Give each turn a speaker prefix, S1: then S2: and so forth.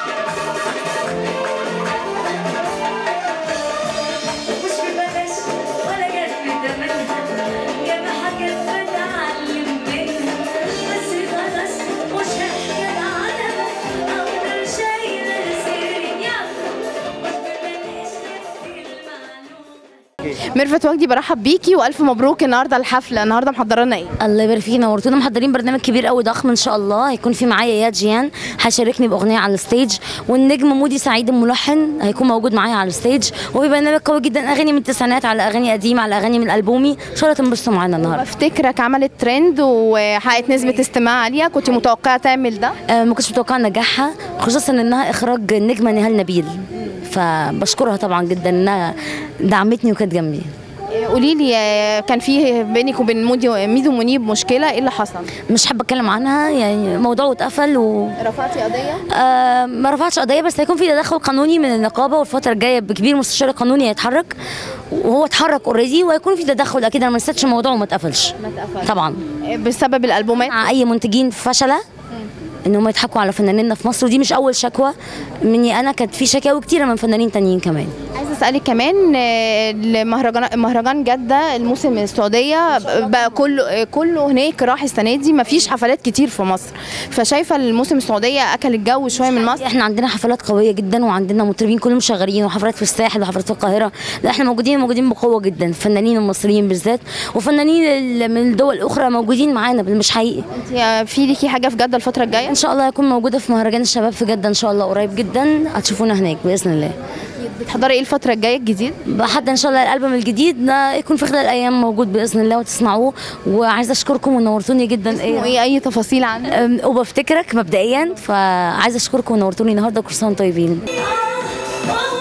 S1: مش ببلاش ولا جنب تمنها يا ما حاجات بتعلم منها بس خلاص مش هحكي عنها أفضل شايلة سيري يلا مش ببلاش نفس المعلومة
S2: ميرفت وجدي برحب بيكي والف مبروك النهارده الحفله النهارده محضره لنا ايه
S3: الله يبارك فيك نورتونا محضرين برنامج كبير قوي ضخم ان شاء الله هيكون في معايا اياد جيان هيشاركني باغنيه على الستيج والنجم مودي سعيد الملحن هيكون موجود معايا على الستيج وفي برنامج قوي جدا اغاني من التسعينات على اغاني قديمه على اغاني من البومي ان شاء الله تنبسطوا معانا النهارده
S2: بفتكرك عملت ترند وحققت نسبه استماع عاليه كنت متوقعه تعمل ده
S3: آه، ما كنتش متوقعه نجاحها خصوصا انها اخراج النجمه نهال نبيل فبشكرها طبعا جدا انها دعمتني وكانت جنبي
S2: قولي لي كان في بينك وبين مودي ميدو منيب مشكله ايه اللي حصل
S3: مش حابه اتكلم عنها يعني موضوع اتقفل و
S2: رفعتي قضيه
S3: آه ما رفعتش قضيه بس هيكون في تدخل قانوني من النقابه والفتره الجايه بكبير مستشار قانوني هيتحرك وهو اتحرك اوريدي وهيكون في تدخل اكيد انا ما نسيتش الموضوع وما اتقفلش طبعا
S2: بسبب الالبومات
S3: مع اي منتجين فشله ان هم يضحكوا على فنانينا في مصر ودي مش اول شكوى مني انا كانت في شكاوي كتيره من فنانين تانيين كمان
S2: عايزه اسالك كمان آه، المهرجان مهرجان جده الموسم السعوديه بقى كله آه، كله هناك راح السنه دي مفيش حفلات كتير في مصر فشايفه الموسم السعوديه اكل الجو شويه من مصر
S3: احنا عندنا حفلات قويه جدا وعندنا مطربين كلهم شغالين وحفلات في الساحل وحفلات في القاهره لا احنا موجودين موجودين بقوه جدا الفنانين المصريين بالذات وفنانين ال- من الدول الاخرى موجودين معانا مش حقيقي
S2: انت في ليكي حاجه في جده الفتره الجايه
S3: ان شاء الله هكون موجوده في مهرجان الشباب في جده ان شاء الله قريب جدا هتشوفونا هناك باذن الله
S2: بتحضري ايه الفتره الجايه الجديد
S3: حتى ان شاء الله الالبوم الجديد ده يكون في خلال ايام موجود باذن الله وتسمعوه وعايزه اشكركم ونورتوني جدا
S2: وايه اي تفاصيل عنه
S3: أم، وبفتكرك مبدئيا فعايزه اشكركم ونورتوني النهارده كل سنه وانتم طيبين
S1: آه